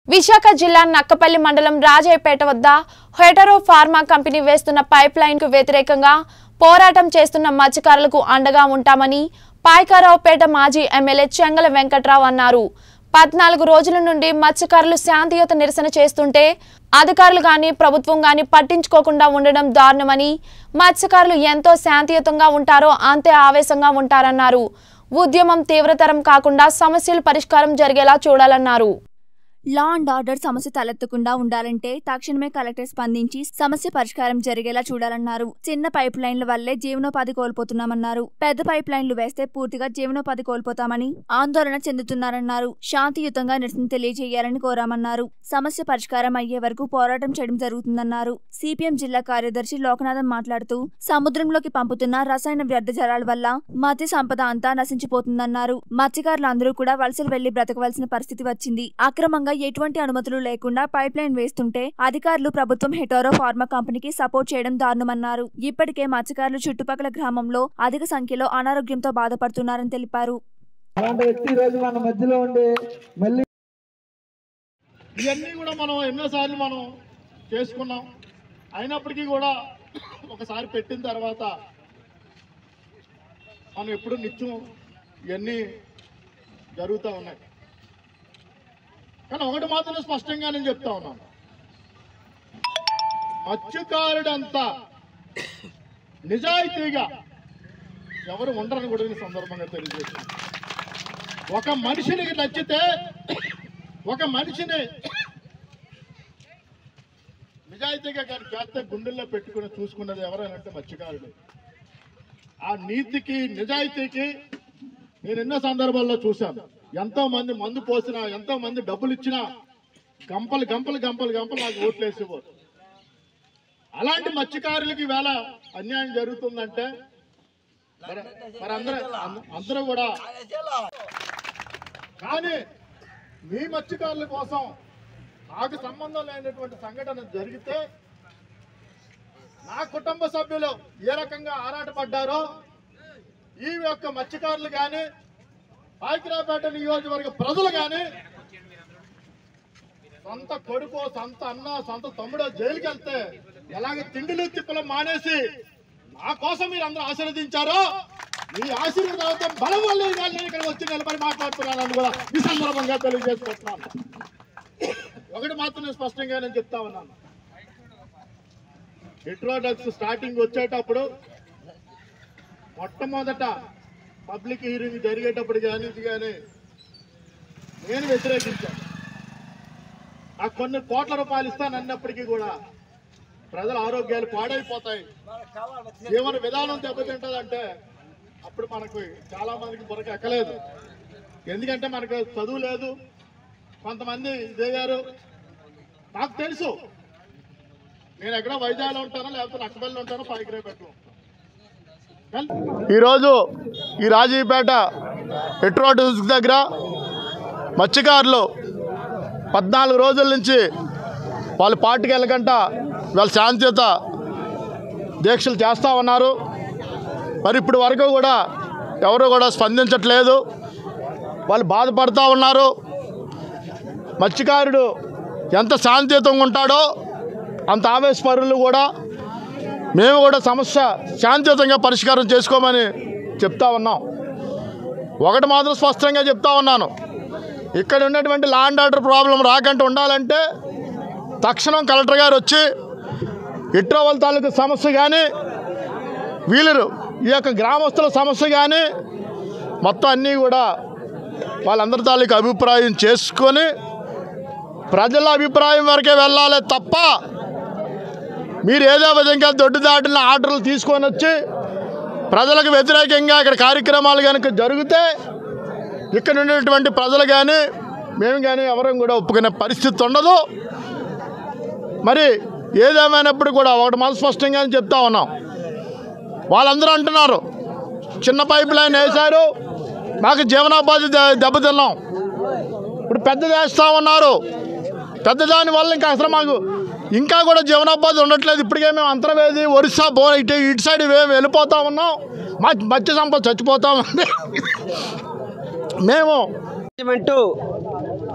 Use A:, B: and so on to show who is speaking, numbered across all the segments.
A: విశాఖ జిల్లా నక్కపల్లి మండలం రాజయ్యపేట వద్ద హెటరో ఫార్మా కంపెనీ వేస్తున్న పైప్ లైన్ కు వ్యతిరేకంగా పోరాటం చేస్తున్న మత్స్యకారులకు అండగా ఉంటామని పాయకారావుపేట మాజీ ఎమ్మెల్యే చెంగల వెంకట్రావు అన్నారు పద్నాలుగు రోజుల నుండి మత్స్యకారులు శాంతియుత నిరసన చేస్తుంటే అధికారులు గాని ప్రభుత్వం గాని పట్టించుకోకుండా ఉండడం దారుణమని మత్స్యకారులు ఎంతో శాంతియుతంగా ఉంటారో అంతే ఆవేశంగా ఉంటారన్నారు ఉద్యమం తీవ్రతరం కాకుండా సమస్యలు పరిష్కారం జరిగేలా చూడాలన్నారు
B: లా అండ్ ఆర్డర్ సమస్య తలెత్తకుండా ఉండాలంటే తక్షణమే కలెక్టర్ స్పందించి సమస్య పరిష్కారం జరిగేలా చూడాలన్నారు చిన్న పైప్ లైన్ల వల్లే జీవనోపాధి కోల్పోతున్నామన్నారు పెద్ద పైప్ లైన్లు వేస్తే పూర్తిగా జీవనోపాధి కోల్పోతామని ఆందోళన చెందుతున్నారన్నారు శాంతియుతంగా నిరసన తెలియజేయాలని కోరామన్నారు సమస్య పరిష్కారం అయ్యే వరకు పోరాటం చేయడం జరుగుతుందన్నారు సిపిఎం జిల్లా కార్యదర్శి లోకనాథం మాట్లాడుతూ సముద్రంలోకి పంపుతున్న రసాయన వ్యర్థ జలాల వల్ల మత్స్య సంపద అంతా నశించిపోతుందన్నారు మత్స్యకారులందరూ కూడా వలసలు వెళ్లి బ్రతకవలసిన పరిస్థితి వచ్చింది అక్రమంగా ఎటువంటి అనుమతులు లేకుండా పైప్ లైన్ వేస్తుంటే అధికారులు ప్రభుత్వం హెటోరో ఫార్మా కంపెనీకి సపోర్ట్ చేయడం దారుణమన్నారు ఇప్పటికే మత్స్యకారులు చుట్టుపక్కల గ్రామంలో అధిక సంఖ్యలో అనారోగ్యంతో బాధపడుతున్నారని తెలిపారు
C: అలాంటి వ్యక్తి ఈ రోజు మన మధ్యలో ఉండి మళ్ళీ
D: ఇవన్నీ కూడా మనం ఎన్నోసార్లు మనం చేసుకున్నాం అయినప్పటికీ కూడా ఒకసారి పెట్టిన తర్వాత మనం ఎప్పుడు నిత్యం ఇవన్నీ జరుగుతూ ఉన్నాయి కానీ ఒకటి మాత్రం స్పష్టంగా నేను చెప్తా ఉన్నాను మత్స్యకారుడంతా నిజాయితీగా ఎవరు ఉండరని కూడా నేను సందర్భంగా తెలియజేస్తున్నాను ఒక మనిషిని నచ్చితే ఒక మనిషిని నిజాయితీగా కానీ చేస్తే గుండెల్లో పెట్టుకుని చూసుకున్నది ఎవరైనంటే మత్స్యకారుడు ఆ నీతికి నిజాయితీకి నేను ఎన్నో సందర్భాల్లో చూశాను ఎంతో మంది మందు పోసినా ఎంతో మంది డబ్బులు ఇచ్చినా గంపలు గంపలు గంపలు గంపలు నాకు ఓట్లు వేసేవారు అలాంటి మత్స్యకారులకి వేళ అన్యాయం జరుగుతుందంటే మరి మరి అందరూ అందరూ కూడా కానీ మీ మత్స్యకారుల కోసం నాకు సంబంధం లేనటువంటి సంఘటన జరిగితే నా కుటుంబ సభ్యులు ఏ రకంగా ఆరాటపడ్డారో ఈ యొక్క మత్స్యకారులు కానీ పాకిరాపేట నియోజకవర్గ ప్రజలు కానీ సొంత కొడుకో సొంత అన్న సొంత తమ్ముడో జైలుకి వెళ్తే ఎలాగ తిండిలు తిప్పలు మానేసి నా కోసం మీరు అందరూ ఆశీర్వదించారో మీ ఆశీర్వాదం బలం వల్ల ఇవాళ నేను ఇక్కడ వచ్చి నిలబడి మాట్లాడుతున్నానని కూడా ఈ సందర్భంగా తెలియజేసుకుంటున్నాను ఒకటి మాత్రం నేను స్పష్టంగా నేను చెప్తా ఉన్నాను హెట్రోడక్స్ స్టార్టింగ్ వచ్చేటప్పుడు మొట్టమొదట పబ్లిక్ హీరింగ్ జరిగేటప్పుడు కానీ ఇది కానీ నేను వ్యతిరేకించాను ఆ కొన్ని కోట్ల రూపాయలు ఇస్తాను అన్నప్పటికీ కూడా ప్రజల ఆరోగ్యాలు పాడైపోతాయి జీవన విధానం దెబ్బతింటదంటే అప్పుడు మనకు చాలా మందికి బుర్రకు ఎక్కలేదు ఎందుకంటే మనకు చదువు లేదు కొంతమంది దిగారు నాకు తెలుసు నేను ఎక్కడ వైజాగ్లో ఉంటానో లేకపోతే నక్కబల్లిలో ఉంటానో పైకిరేపేటలో ఈరోజు ఈ రాజీపేట పెట్రోల్ దగ్గర మత్స్యకారులు పద్నాలుగు రోజుల నుంచి వాళ్ళ పార్టీకి వెళ్ళకంట వాళ్ళ శాంతియుత దీక్షలు చేస్తూ ఉన్నారు మరి ఇప్పుడు వరకు కూడా ఎవరు కూడా స్పందించట్లేదు వాళ్ళు బాధపడుతూ ఉన్నారు మత్స్యకారుడు ఎంత శాంతియుతంగా ఉంటాడో అంత ఆవేశపరులు కూడా మేము కూడా సమస్య శాంతియుతంగా పరిష్కారం చేసుకోమని చెప్తా ఉన్నాం ఒకటి మాత్రం స్పష్టంగా చెప్తా ఉన్నాను ఇక్కడ ఉన్నటువంటి లా అండ్ ఆర్డర్ ప్రాబ్లం రాకుండా ఉండాలంటే తక్షణం కలెక్టర్ గారు వచ్చి ఇట్రోవల్ తాలూకు సమస్య కానీ వీళ్ళు ఈ యొక్క గ్రామస్తుల సమస్య కానీ మొత్తం అన్నీ కూడా వాళ్ళందరి తాలూకు అభిప్రాయం చేసుకొని ప్రజల అభిప్రాయం వరకే వెళ్ళాలి తప్ప మీరు ఏదో విధంగా దొడ్డు దాటిన ఆర్డర్లు తీసుకొని వచ్చి ప్రజలకు వ్యతిరేకంగా ఇక్కడ కార్యక్రమాలు కనుక జరిగితే ఇక్కడ ఉండేటువంటి ప్రజలు కానీ మేము కానీ ఎవరం కూడా ఒప్పుకునే పరిస్థితి ఉండదు మరి ఏదేమైనప్పుడు కూడా ఒకటి మన స్పష్టంగా చెప్తా ఉన్నాం వాళ్ళందరూ అంటున్నారు చిన్న పైప్ లైన్ వేశారు మాకు జీవనోపాధి దె- దెబ్బతిన్నాం ఇప్పుడు పెద్దది వేస్తూ ఉన్నారు పెద్దదాని వల్ల ఇంకా అసలు మాకు ఇంకా కూడా జీవనోపాధి ఉండట్లేదు ఇప్పటికే మేము అంతర్వేది ఒరిస్సా బో ఇటు ఇటు సైడ్ మేము వెళ్ళిపోతా ఉన్నాం మా మత్స్య సంపద చచ్చిపోతా ఉంది మేము
E: అంటూ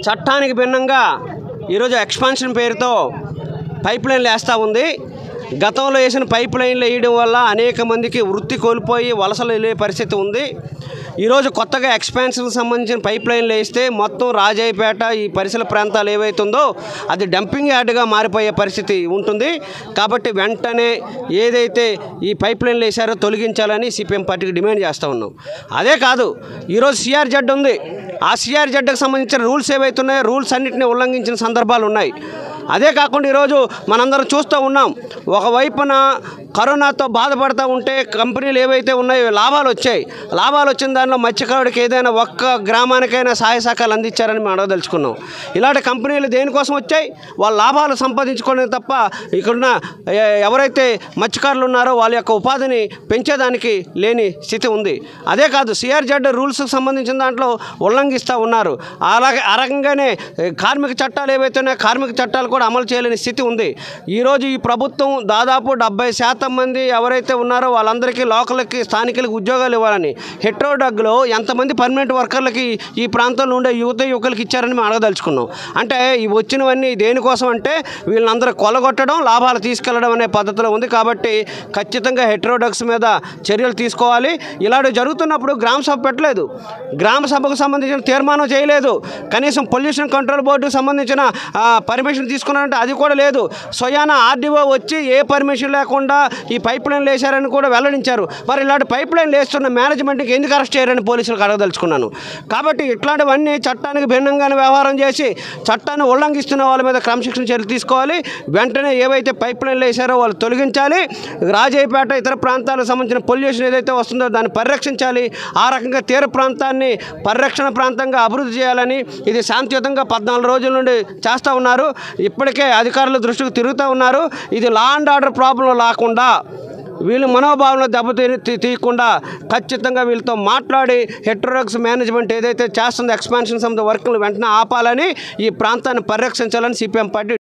E: చట్టానికి భిన్నంగా ఈరోజు ఎక్స్పాన్షన్ పేరుతో పైప్ లైన్లు వేస్తూ ఉంది గతంలో వేసిన పైప్ లైన్లు వేయడం వల్ల అనేక మందికి వృత్తి కోల్పోయి వలసలు వెళ్ళే పరిస్థితి ఉంది ఈరోజు కొత్తగా ఎక్స్పాన్షన్కి సంబంధించిన పైప్ లైన్లు వేస్తే మొత్తం రాజాయిపేట ఈ పరిసర ప్రాంతాలు ఏవైతుందో అది డంపింగ్ యార్డ్గా మారిపోయే పరిస్థితి ఉంటుంది కాబట్టి వెంటనే ఏదైతే ఈ పైప్ లైన్లు వేశారో తొలగించాలని సిపిఎం పార్టీకి డిమాండ్ చేస్తూ ఉన్నాం అదే కాదు ఈరోజు సిఆర్ జడ్ ఉంది ఆ సిఆర్ జడ్కి సంబంధించిన రూల్స్ ఏవైతున్నాయో రూల్స్ అన్నింటినీ ఉల్లంఘించిన సందర్భాలు ఉన్నాయి అదే కాకుండా ఈరోజు మనందరం చూస్తూ ఉన్నాం ఒకవైపున కరోనాతో బాధపడుతూ ఉంటే కంపెనీలు ఏవైతే ఉన్నాయో లాభాలు వచ్చాయి లాభాలు వచ్చిన దానిలో మత్స్యకారుడికి ఏదైనా ఒక్క గ్రామానికైనా సహాయ సహకారాలు అందించారని మేము అడగదలుచుకున్నాం ఇలాంటి కంపెనీలు దేనికోసం వచ్చాయి వాళ్ళ లాభాలు సంపాదించుకోవడం తప్ప ఇక్కడున్న ఎ- ఎవరైతే మత్స్యకారులు ఉన్నారో వాళ్ళ యొక్క ఉపాధిని పెంచేదానికి లేని స్థితి ఉంది అదే కాదు సిఆర్జెడ్ రూల్స్కి సంబంధించిన దాంట్లో ఉల్లంఘిస్తూ ఉన్నారు అలాగే ఆ రకంగానే ఏ, కార్మిక చట్టాలు ఏవైతే ఉన్నాయో కార్మిక చట్టాలు కూడా అమలు చేయలేని స్థితి ఉంది ఈరోజు ఈ ప్రభుత్వం దాదాపు డెబ్బై శాతం మంది ఎవరైతే ఉన్నారో వాళ్ళందరికీ లోకల్కి స్థానికులకి ఉద్యోగాలు ఇవ్వాలని హెట్రోడగ్లో ఎంతమంది పర్మనెంట్ వర్కర్లకి ఈ ప్రాంతంలో ఉండే యువత యువకులకి ఇచ్చారని మేము అడగదలుచుకున్నాం అంటే ఈ వచ్చినవన్నీ దేనికోసం అంటే వీళ్ళందరూ కొలగొట్టడం లాభాలు తీసుకెళ్లడం అనే పద్ధతిలో ఉంది కాబట్టి ఖచ్చితంగా హెట్రోడక్స్ మీద చర్యలు తీసుకోవాలి ఇలాంటివి జరుగుతున్నప్పుడు గ్రామ సభ పెట్టలేదు గ్రామ సభకు సంబంధించిన తీర్మానం చేయలేదు కనీసం పొల్యూషన్ కంట్రోల్ బోర్డుకు సంబంధించిన ఆ, పర్మిషన్ తీసుకున్నారంటే అది కూడా లేదు స్వయాన ఆర్డీఓ వచ్చి ఏ పర్మిషన్ లేకుండా ఈ పైప్ లైన్లు వేశారని కూడా వెల్లడించారు మరి ఇలాంటి పైప్ లైన్లు వేస్తున్న మేనేజ్మెంట్కి ఎందుకు అరెస్ట్ చేయరని పోలీసులకు అడగదలుచుకున్నాను కాబట్టి ఇట్లాంటివన్నీ చట్టానికి భిన్నంగానే వ్యవహారం చేసి చట్టాన్ని ఉల్లంఘిస్తున్న వాళ్ళ మీద క్రమశిక్షణ చర్యలు తీసుకోవాలి వెంటనే ఏవైతే పైప్ లైన్లు వేశారో వాళ్ళు తొలగించాలి రాజయ్యపేట ఇతర ప్రాంతాలకు సంబంధించిన పొల్యూషన్ ఏదైతే వస్తుందో దాన్ని పరిరక్షించాలి ఆ రకంగా తీర ప్రాంతాన్ని పరిరక్షణ ప్రాంతంగా అభివృద్ధి చేయాలని ఇది శాంతియుతంగా పద్నాలుగు రోజుల నుండి చేస్తూ ఉన్నారు ఇప్పటికే అధికారుల దృష్టికి తిరుగుతూ ఉన్నారు ఇది లా అండ్ ఆర్డర్ ప్రాబ్లం లేకుండా వీళ్ళు మనోభావంలో దెబ్బతీ తీ- తీయకుండా ఖచ్చితంగా వీళ్ళతో మాట్లాడి హెట్రోడక్స్ మేనేజ్మెంట్ ఏదైతే చేస్తుందో ఎక్స్పాన్షన్ సంబంధ వర్క్లు వెంటనే ఆపాలని ఈ ప్రాంతాన్ని పరిరక్షించాలని సిపిఎం పార్టీ